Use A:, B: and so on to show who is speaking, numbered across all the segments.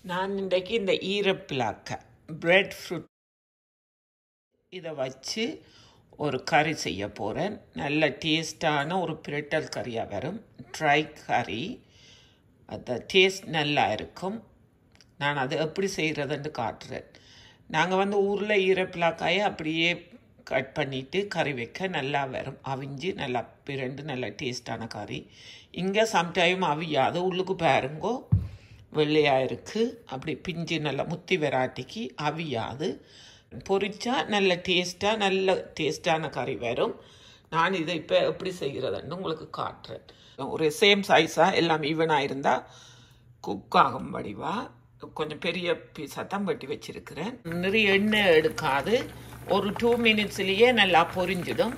A: நான் இன்றைக்கு இந்த ஈரப்பிலாக்க பிரெட் ஃப்ரூட் இதை வச்சு ஒரு கறி செய்ய போகிறேன் நல்ல டேஸ்டான ஒரு பிரட்டல் கறியாக வரும் ட்ரை கறி அந்த டேஸ்ட் நல்லா இருக்கும் நான் அது எப்படி செய்கிறதுன்னு காட்டுறேன் நாங்கள் வந்து ஊரில் ஈரப்பிலாக்காயை அப்படியே கட் பண்ணிவிட்டு கறி வைக்க நல்லா வரும் அவிஞ்சு நல்லா பிரண்டு நல்ல டேஸ்டான கறி இங்கே சம்டைம் அவியாது உள்ளுக்கு பாருங்கோ வெள்ளையாக இருக்குது அப்படி பிஞ்சு நல்லா முத்தி வெராட்டிக்கு அவியாது பொரிச்சா நல்ல டேஸ்ட்டாக நல்ல டேஸ்டான கறி வரும் நான் இதை இப்போ எப்படி செய்கிறதுன்னு உங்களுக்கு காட்டுறேன் ஒரு சேம் சைஸாக எல்லாம் ஈவனாக இருந்தால் குக் ஆகும் வடிவா கொஞ்சம் பெரிய பீஸாக தான் வெட்டி வச்சிருக்கிறேன் நிறைய எண்ணெய் எடுக்காது ஒரு டூ மினிட்ஸ்லேயே நல்லா பொரிஞ்சிடும்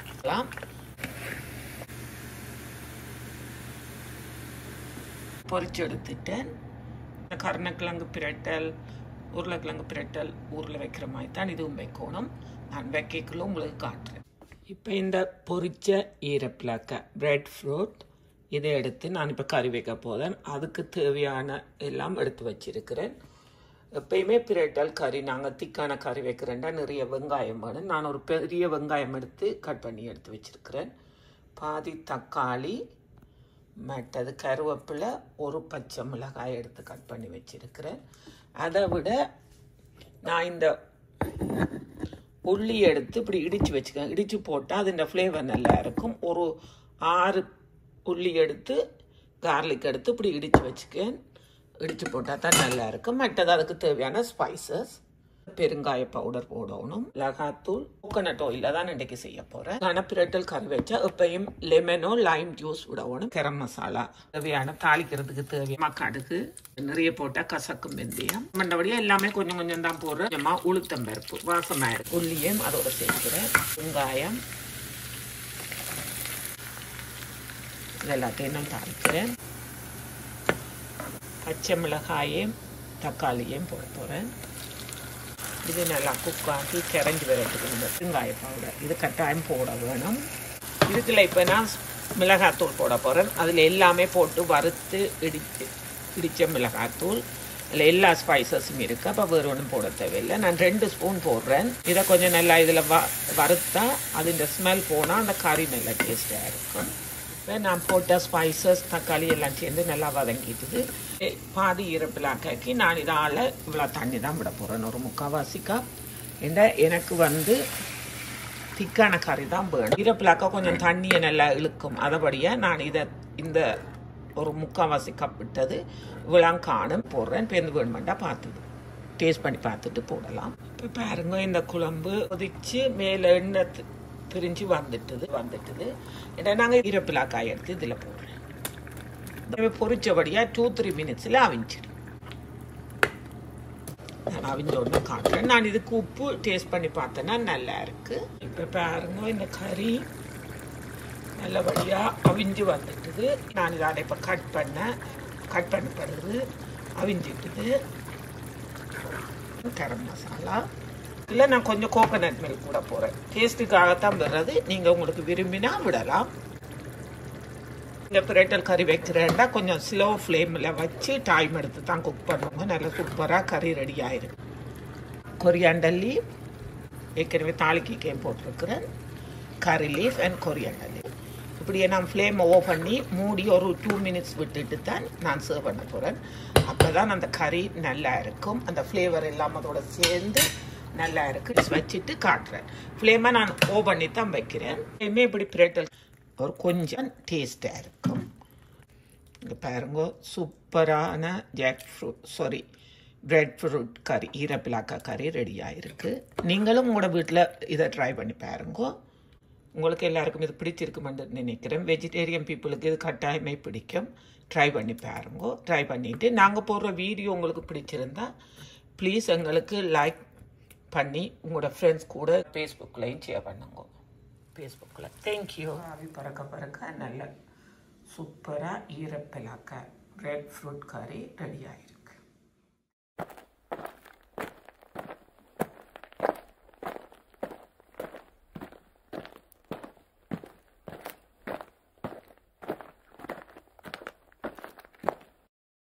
A: பொரிச்சு எடுத்துட்டேன் கருணக்கிழங்கு பிரட்டல் உருளைக்கிழங்கு பிரட்டல் ஊரில் வைக்கிற மாதிரி தான் இதுவும் வைக்கணும் நான் வைக்கக்குள்ள உங்களுக்கு காட்டுறேன் இப்போ இந்த பொரிச்ச ஈரப்பிளாக்க பிரெட் ஃப்ரூட் இதை எடுத்து நான் இப்போ கறி வைக்க போதேன் அதுக்கு தேவையான எல்லாம் எடுத்து வச்சிருக்கிறேன் எப்பயுமே பிரட்டல் கறி நாங்கள் திக்கான கறி வைக்கிறேன்டா நிறைய வெங்காயம் வேணும் நான் ஒரு பெரிய வெங்காயம் எடுத்து கட் பண்ணி எடுத்து வச்சிருக்கிறேன் பாதி தக்காளி மற்றது கருவேப்பிலை ஒரு பச்சை மிளகாய் எடுத்து கட் பண்ணி வச்சிருக்கிறேன் அதை விட நான் இந்த உள்ளி எடுத்து இப்படி இடித்து வச்சுக்கேன் இடித்து போட்டால் அதுன்ற ஃப்ளேவர் நல்லா இருக்கும் ஒரு ஆறு உள்ளி எடுத்து கார்லிக் எடுத்து இப்படி இடித்து வச்சுக்கேன் இடித்து போட்டால் தான் நல்லா இருக்கும் மற்றது அதுக்கு தேவையான ஸ்பைசஸ் பெருங்காய பவுடர் போடணும் மிளகாத்தூள் கோகனட் ஆயில் தான் இன்றைக்கு செய்ய போகிறேன் கனப்பிரட்டல் கறி வச்சா எப்பயும் லெமனோ லைம் ஜூஸ் விடணும் கரம் மசாலா தேவையான தாளிக்கிறதுக்கு தேவையான கடுகு நிறைய போட்டால் கசக்கும் வெந்தயம் மற்றபடியாக எல்லாமே கொஞ்சம் கொஞ்சம் தான் போடுறேன் கொஞ்சமாக உளுத்தம் பருப்பு வாசமாக இருக்கும் உள்ளியும் அதோட சேர்க்கிறேன் வெங்காயம் இது எல்லாத்தையும் நான் தாளிக்கிறேன் பச்சை மிளகாயையும் தக்காளியையும் போட போகிறேன் இது நல்லா குக் ஆக்கி கரைஞ்சி வரதுக்கு இந்த வெங்காய பவுடர் இது கட்டாயம் போட வேணும் இதுக்குள்ள இப்போ நான் மிளகாத்தூள் போட போகிறேன் அதில் எல்லாமே போட்டு வறுத்து இடித்து இடித்த மிளகாத்தூள் அதில் எல்லா ஸ்பைசஸும் இருக்குது அப்போ வேறு ஒன்றும் போட தேவையில்லை நான் ரெண்டு ஸ்பூன் போடுறேன் இதை கொஞ்சம் நல்லா இதில் வ வறுத்தா அது ஸ்மெல் போனால் அந்த கறி நல்லா டேஸ்ட்டாக இருக்கும் இப்போ நான் போட்ட ஸ்பைசஸ் தக்காளி எல்லாம் சேர்ந்து நல்லா வதங்கிட்டுது பாதி ஈரப்பிலாக்காக்கி நான் இதால் இவ்வளோ தண்ணி தான் விட போகிறேன் ஒரு முக்கால்வாசிக்கா இந்த எனக்கு வந்து திக்கான கறி தான் வேணும் ஈரப்பிலாக்கா கொஞ்சம் தண்ணியை நல்லா இழுக்கும் அதபடியாக நான் இதை இந்த ஒரு முக்கால்வாசி கப் விட்டது இவ்வளோ காணும் போடுறேன் பேருந்து வேணுமெண்டா பார்த்துது டேஸ்ட் பண்ணி பார்த்துட்டு போடலாம் இப்போ பாருங்க இந்த குழம்பு கொதிச்சு மேலே எண்ணெய் பிரிஞ்சு வந்துட்டுது வந்துட்டுது ஏன்னா நாங்கள் ஈரப்பிலாக்காய் எடுத்து இதில் போடுறேன் பொறிச்சபடியாக டூ த்ரீ மினிட்ஸில் அவிஞ்சிடும் நான் அவிஞ்ச உடனே காட்டுறேன் நான் இதுக்கு உப்பு டேஸ்ட் பண்ணி பார்த்தேன்னா நல்லா இருக்கு இப்போ பாருங்க இந்த கறி நல்லபடியாக அவிஞ்சு வந்துட்டுது நான் இதை இப்போ கட் பண்ணேன் கட் பண்ண பிறகு அவிஞ்சிட்டுது கரம் மசாலா இல்லை நான் கொஞ்சம் கோகனட் மில்க் கூட போகிறேன் டேஸ்ட்டுக்காகத்தான் விடுறது நீங்கள் உங்களுக்கு விரும்பினா விடலாம் இந்த பிரட்டல் கறி வைக்கிறேன்டா கொஞ்சம் ஸ்லோ ஃப்ளேமில் வச்சு டைம் எடுத்து தான் குக் பண்ணுவாங்க நல்லா சூப்பராக கறி ரெடி ஆயிரும் கொரியாண்டர் லீவ் ஏற்கனவே தாளிக்கையும் போட்டிருக்கிறேன் கறி லீஃப் அண்ட் கொரியாண்டர் லீஃப் இப்படியே நான் ஃப்ளேமை ஓ பண்ணி மூடி ஒரு டூ மினிட்ஸ் விட்டுட்டு தான் நான் சர்வ் பண்ண போகிறேன் அப்போ தான் அந்த கறி நல்லா இருக்கும் அந்த ஃப்ளேவர் எல்லாம் அதோட சேர்ந்து நல்லா இருக்கு வச்சுட்டு காட்டுறேன் ஃப்ளேமை நான் ஓ பண்ணி தான் வைக்கிறேன் எப்பயுமே இப்படி பிரட்டல் ஒரு கொஞ்சம் டேஸ்டாக இருக்கும் இங்கே பாருங்க சூப்பரான jack fruit sorry bread fruit கறி ஈரப்பிலாக்கா கறி ரெடி ஆகிருக்கு நீங்களும் உங்களோட வீட்டில் இதை ட்ரை பண்ணி பாருங்க உங்களுக்கு எல்லாருக்கும் இது பிடிச்சிருக்குமென்று நினைக்கிறேன் வெஜிடேரியன் பீப்புளுக்கு இது கட்டாயமே பிடிக்கும் ட்ரை பண்ணி பாருங்க ட்ரை பண்ணிவிட்டு நாங்கள் போடுற வீடியோ உங்களுக்கு பிடிச்சிருந்தா ப்ளீஸ் எங்களுக்கு லைக் பண்ணி உங்களோட ஃப்ரெண்ட்ஸ் கூட ஃபேஸ்புக்லையும் ஷேர் பண்ணுங்க ஃபேஸ்புக்கில் தேங்க்யூ ஆவி பறக்க பறக்க நல்ல சூப்பராக ஈரப்பிலாக்க ரெட் ஃப்ரூட் கறி ரெடி ஆகிருக்கு